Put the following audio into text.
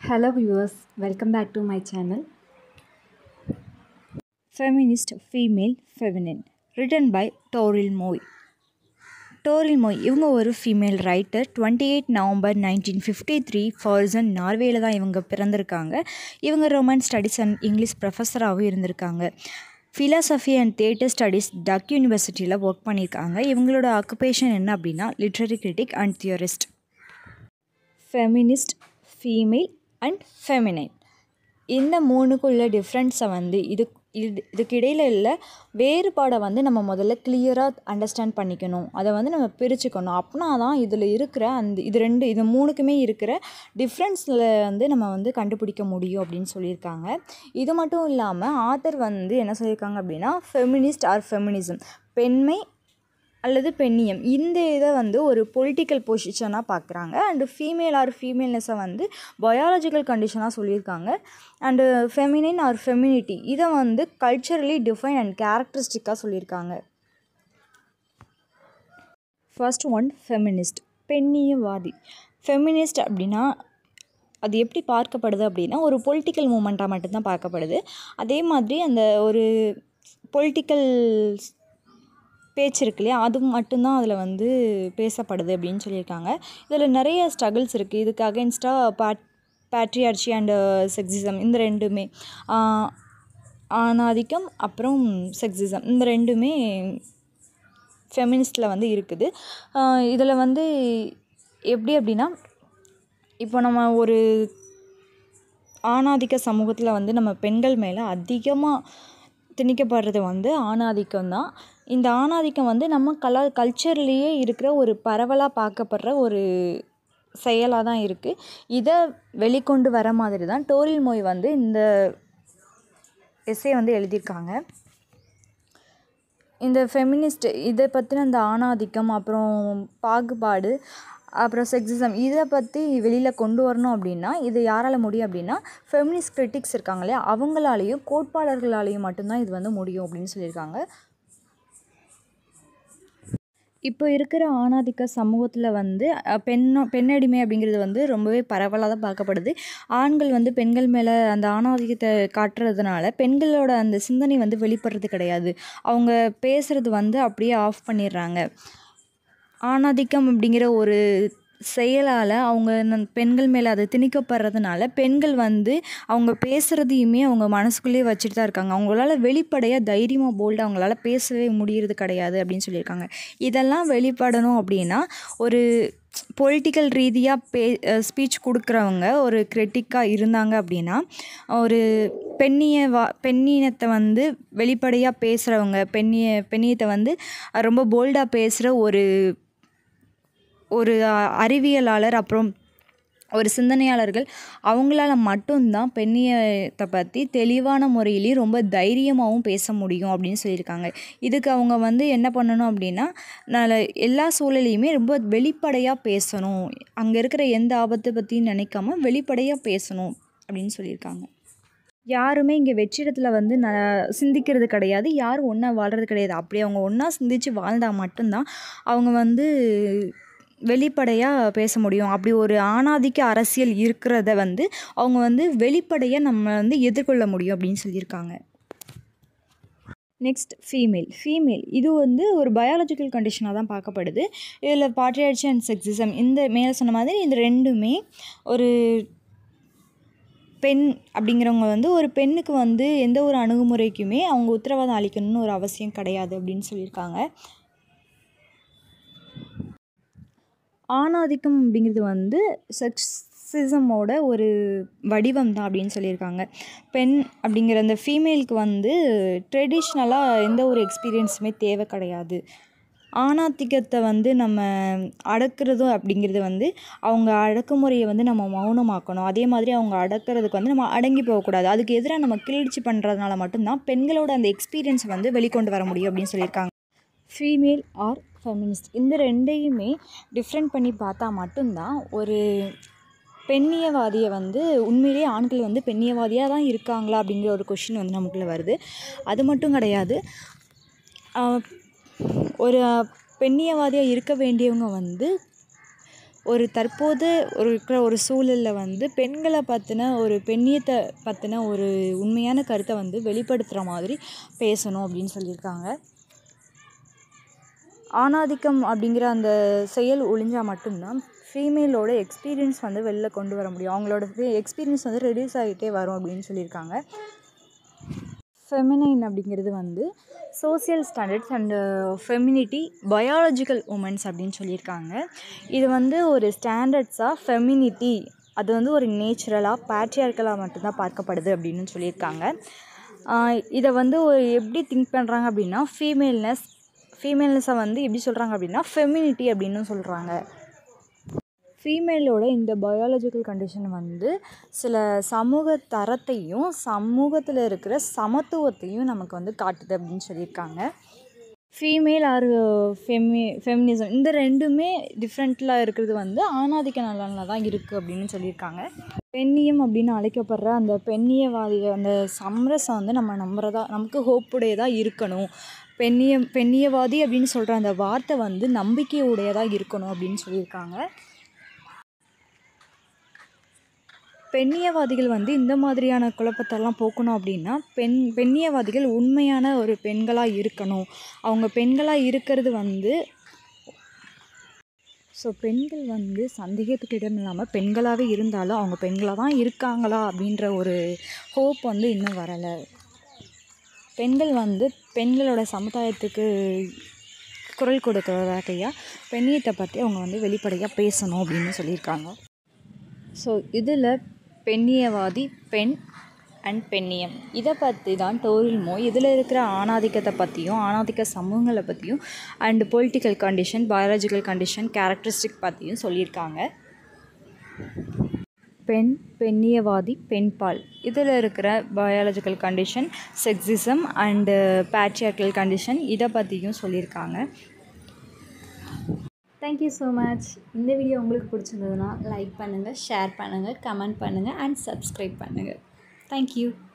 Hello viewers, welcome back to my channel. Feminist Female Feminine written by Toril Moy டோரில் Moi இவங்க ஒரு female writer twenty eight November nineteen fifty three Farsund நார்வேல தான் இவங்க பிறந்திருக்காங்க இவங்க romance studies and English ப்ரொஃபஸராகவும் இருந்திருக்காங்க philosophy and theatre studies Duke யூனிவர்சிட்டியில் ஒர்க் பண்ணியிருக்காங்க இவங்களோட ஆக்குபேஷன் என்ன அப்படின்னா literary critic and theorist feminist female and feminine இந்த மூணுக்குள்ள டிஃப்ரென்ஸை வந்து இது இது இதுக்கு இடையில இல்லை வேறுபாடை வந்து நம்ம முதல்ல கிளியராக அண்டர்ஸ்டாண்ட் பண்ணிக்கணும் அதை வந்து நம்ம பிரிச்சுக்கணும் அப்படின்னா தான் இதில் இருக்கிற அந்த இது ரெண்டு இது மூணுக்குமே இருக்கிற டிஃப்ரென்ஸில் வந்து நம்ம வந்து கண்டுபிடிக்க முடியும் அப்படின்னு சொல்லியிருக்காங்க இது மட்டும் இல்லாமல் ஆத்தர் வந்து என்ன சொல்லியிருக்காங்க அப்படின்னா ஃபெமினிஸ்ட் ஆர் ஃபெமினிசம் பெண்மை அல்லது பெண்ணியம் இந்த இதை வந்து ஒரு பொலிட்டிக்கல் பொசிஷனாக பார்க்குறாங்க அண்டு ஃபீமேல் ஆர் ஃபீமேல்னஸை வந்து பயாலஜிக்கல் கண்டிஷனாக சொல்லியிருக்காங்க அண்டு ஃபெமினின் ஆர் ஃபெமினிட்டி இதை வந்து கல்ச்சரலி டிஃபைன் அண்ட் கேரக்டரிஸ்டிக்காக சொல்லியிருக்காங்க ஃபர்ஸ்ட் ஒன் ஃபெமினிஸ்ட் பெண்ணியவாதி ஃபெமினிஸ்ட் அப்படின்னா அது எப்படி பார்க்கப்படுது அப்படின்னா ஒரு பொலிட்டிக்கல் மூமெண்ட்டாக மட்டும்தான் பார்க்கப்படுது அதே மாதிரி அந்த ஒரு பொலிட்டிக்கல் பேச்சு இருக்கு இல்லையா அது மட்டும்தான் அதில் வந்து பேசப்படுது அப்படின்னு சொல்லியிருக்காங்க இதில் நிறைய ஸ்ட்ரகிள்ஸ் இருக்குது இதுக்கு அகென்ஸ்டாக பேட் பேட்ரியார்ச்சி அண்டு செக்ஸிசம் இந்த ரெண்டுமே ஆணாதிக்கம் அப்புறம் செக்ஸிசம் இந்த ரெண்டுமே ஃபெமினிஸ்டில் வந்து இருக்குது இதில் வந்து எப்படி அப்படின்னா இப்போ நம்ம ஒரு ஆணாதிக்க சமூகத்தில் வந்து நம்ம பெண்கள் மேலே அதிகமாக திணிக்கப்படுறது வந்து ஆணாதிக்கம் தான் இந்த ஆணாதிக்கம் வந்து நம்ம கலா கல்ச்சர்லேயே இருக்கிற ஒரு பரவலாக பார்க்கப்படுற ஒரு செயலாக தான் இருக்குது இதை வெளிக்கொண்டு வர மாதிரி தான் டோரில் மொய் வந்து இந்த எஸ்ஸே வந்து எழுதியிருக்காங்க இந்த ஃபெமினிஸ்ட் இதை பற்றின இந்த ஆணாதிக்கம் அப்புறம் பாகுபாடு அப்புறம் செக்ஸிசம் இதை பற்றி வெளியில் கொண்டு வரணும் அப்படின்னா இது யாரால் முடியும் அப்படின்னா ஃபெமினிஸ்ட் கிரிட்டிக்ஸ் இருக்காங்க இல்லையா அவங்களாலேயும் கோட்பாளர்களாலேயும் மட்டும்தான் இது வந்து முடியும் அப்படின்னு சொல்லியிருக்காங்க இப்போ இருக்கிற ஆணாதிக்க சமூகத்தில் வந்து பெண்ணோ பெண்ணடிமை அப்படிங்கிறது வந்து ரொம்பவே பரவலாக தான் பார்க்கப்படுது ஆண்கள் வந்து பெண்கள் மேலே அந்த ஆணாதிக்கத்தை காட்டுறதுனால பெண்களோட அந்த சிந்தனை வந்து வெளிப்படுறது கிடையாது அவங்க பேசுகிறது வந்து அப்படியே ஆஃப் பண்ணிடுறாங்க ஆணாதிக்கம் அப்படிங்கிற ஒரு செயலால் அவங்க பெண்கள் மேலே அது திணிக்கப்படுறதுனால பெண்கள் வந்து அவங்க பேசுகிறதையுமே அவங்க மனசுக்குள்ளேயே வச்சுட்டு தான் இருக்காங்க அவங்களால வெளிப்படையாக தைரியமாக போல்டாக அவங்களால பேசவே முடியறது கிடையாது அப்படின்னு சொல்லியிருக்காங்க இதெல்லாம் வெளிப்படணும் அப்படின்னா ஒரு பொலிட்டிக்கல் ரீதியாக பே ஸ்பீச் கொடுக்குறவங்க ஒரு கிரிட்டிக்காக இருந்தாங்க அப்படின்னா ஒரு பெண்ணிய வா பெண்ணினத்தை வந்து வெளிப்படையாக பேசுகிறவங்க பெண்ணிய பெண்ணியத்தை வந்து ரொம்ப போல்டாக பேசுகிற ஒரு ஒரு அறிவியலாளர் அப்புறம் ஒரு சிந்தனையாளர்கள் அவங்களால மட்டும்தான் பெண்ணியத்தை பற்றி தெளிவான முறையிலேயும் ரொம்ப தைரியமாகவும் பேச முடியும் அப்படின்னு சொல்லியிருக்காங்க இதுக்கு அவங்க வந்து என்ன பண்ணணும் அப்படின்னா நான் எல்லா சூழலையுமே ரொம்ப வெளிப்படையாக பேசணும் அங்கே இருக்கிற எந்த ஆபத்தை பற்றியும் நினைக்காம வெளிப்படையாக பேசணும் அப்படின்னு சொல்லியிருக்காங்க யாருமே இங்கே வெற்றிடத்தில் வந்து ந சிந்திக்கிறது கிடையாது யாரும் ஒன்றா வாழ்கிறது கிடையாது அப்படி அவங்க ஒன்றா சிந்தித்து வாழ்ந்தால் மட்டும்தான் அவங்க வந்து வெளிப்படையாக பேச முடியும் அப்படி ஒரு ஆணாதிக்க அரசியல் இருக்கிறத வந்து அவங்க வந்து வெளிப்படையாக நம்ம வந்து எதிர்கொள்ள முடியும் அப்படின்னு சொல்லியிருக்காங்க நெக்ஸ்ட் ஃபீமேல் ஃபீமேல் இது வந்து ஒரு பயாலஜிக்கல் கண்டிஷனாக தான் பார்க்கப்படுது இதில் பாட்ரியாட்சி அண்ட் செக்ஸிசம் இந்த மேலே சொன்ன மாதிரி இந்த ரெண்டுமே ஒரு பெண் அப்படிங்கிறவங்க வந்து ஒரு பெண்ணுக்கு வந்து எந்த ஒரு அணுகுமுறைக்குமே அவங்க உத்தரவாதம் அளிக்கணும்னு ஒரு அவசியம் கிடையாது அப்படின்னு சொல்லியிருக்காங்க ஆணாதிக்கம் அப்படிங்கிறது வந்து செக்ஸிசமோட ஒரு வடிவம் தான் அப்படின்னு சொல்லியிருக்காங்க பெண் அப்படிங்கிற அந்த ஃபீமேலுக்கு வந்து ட்ரெடிஷ்னலாக எந்த ஒரு எக்ஸ்பீரியன்ஸுமே தேவை கிடையாது ஆணாதிக்கத்தை வந்து நம்ம அடக்கிறதும் அப்படிங்கிறது வந்து அவங்க அடக்குமுறையை வந்து நம்ம மௌனமாக்கணும் அதே மாதிரி அவங்க அடக்கிறதுக்கு வந்து நம்ம அடங்கி போகக்கூடாது அதுக்கு எதிராக நம்ம கிளர்ச்சி பண்ணுறதுனால மட்டும்தான் பெண்களோட அந்த எக்ஸ்பீரியன்ஸ் வந்து வெளிக்கொண்டு வர முடியும் அப்படின்னு சொல்லியிருக்காங்க ஃபீமேல் ஆர் ஃபெமினிஸ்ட் இந்த ரெண்டையுமே டிஃப்ரெண்ட் பண்ணி பார்த்தா மட்டும்தான் ஒரு பெண்ணியவாதியை வந்து உண்மையிலேயே ஆண்கள் வந்து பெண்ணியவாதியாக தான் இருக்காங்களா அப்படிங்கிற ஒரு கொஷின் வந்து நமக்குள்ளே வருது அது மட்டும் கிடையாது ஒரு பெண்ணியவாதியாக இருக்க வேண்டியவங்க வந்து ஒரு தற்போது ஒரு இருக்கிற ஒரு சூழலில் வந்து பெண்களை பற்றின ஒரு பெண்ணியத்தை பற்றின ஒரு உண்மையான கருத்தை வந்து வெளிப்படுத்துகிற மாதிரி பேசணும் அப்படின்னு சொல்லியிருக்காங்க ஆணாதிக்கம் அப்படிங்கிற அந்த செயல் ஒழிஞ்சால் மட்டும்தான் ஃபீமேலோட எக்ஸ்பீரியன்ஸ் வந்து வெளில கொண்டு வர முடியும் அவங்களோட எக்ஸ்பீரியன்ஸ் வந்து ரெடியூஸ் ஆகிட்டே வரும் அப்படின்னு சொல்லியிருக்காங்க ஃபெமினைன் அப்படிங்கிறது வந்து social standards and femininity biological women's அப்படின்னு சொல்லியிருக்காங்க இது வந்து ஒரு ஸ்டாண்டர்ட்ஸாக ஃபெமினிட்டி அது வந்து ஒரு நேச்சுரலாக பேட்ரியார்க்கலாக மட்டும்தான் பார்க்கப்படுது அப்படின்னு சொல்லியிருக்காங்க இதை வந்து ஒரு எப்படி திங்க் பண்ணுறாங்க அப்படின்னா ஃபீமேல்னஸ் ஃபீமேல்னஸை வந்து எப்படி சொல்கிறாங்க அப்படின்னா ஃபெமினிட்டி அப்படின்னு சொல்கிறாங்க ஃபீமேலோட இந்த பயாலஜிக்கல் கண்டிஷன் வந்து சில சமூக தரத்தையும் சமூகத்தில் இருக்கிற சமத்துவத்தையும் நமக்கு வந்து காட்டுது அப்படின்னு சொல்லியிருக்காங்க ஃபீமேல் ஆர் ஃபெமி ஃபெமினிசம் இந்த ரெண்டுமே டிஃப்ரெண்ட்டில் இருக்கிறது வந்து ஆணாதிக்க நலனில் தான் இருக்குது அப்படின்னு சொல்லியிருக்காங்க பெண்ணியம் அப்படின்னு அழைக்கப்படுற அந்த பெண்ணியவாதி அந்த சமரசம் வந்து நம்ம நம்புறதா நமக்கு ஹோப்புடையதாக இருக்கணும் பெண்ணியம் பெண்ணியவாதி அப்படின்னு சொல்கிற அந்த வார்த்தை வந்து நம்பிக்கையுடையதாக இருக்கணும் அப்படின்னு சொல்லியிருக்காங்க பெண்ணியவாதிகள் வந்து இந்த மாதிரியான குழப்பத்தெல்லாம் போக்கணும் அப்படின்னா பெண் பெண்ணியவாதிகள் உண்மையான ஒரு பெண்களாக இருக்கணும் அவங்க பெண்களாக இருக்கிறது வந்து ஸோ பெண்கள் வந்து சந்தேகத்துக்கு இடம் இல்லாமல் பெண்களாகவே இருந்தாலும் அவங்க பெண்களாக தான் இருக்காங்களா அப்படின்ற ஒரு ஹோப் வந்து இன்னும் வரலை பெண்கள் வந்து பெண்களோட சமுதாயத்துக்கு குரல் கொடுக்குற வகையாக பெண்ணியத்தை பற்றி அவங்க வந்து வெளிப்படையாக பேசணும் அப்படின்னு சொல்லியிருக்காங்க ஸோ இதில் பெண்ணியவாதி பெண் அண்ட் பெண்ணியம் இதை பற்றி தான் டோரில் மோ இதில் இருக்கிற ஆணாதிக்கத்தை பற்றியும் ஆணாதிக்க சமூகங்களை பற்றியும் and political condition biological condition characteristic பற்றியும் சொல்லியிருக்காங்க பெண் பெண்ணியவாதி பெண்பால் இதில் இருக்கிற biological condition sexism and patriarchal condition இதை பற்றியும் சொல்லியிருக்காங்க தேங்க்யூ ஸோ மச் இந்த வீடியோ உங்களுக்கு பிடிச்சிருந்ததுன்னா லைக் பண்ணுங்கள் ஷேர் பண்ணுங்கள் கமெண்ட் பண்ணுங்கள் அண்ட் சப்ஸ்கிரைப் பண்ணுங்கள் தேங்க்யூ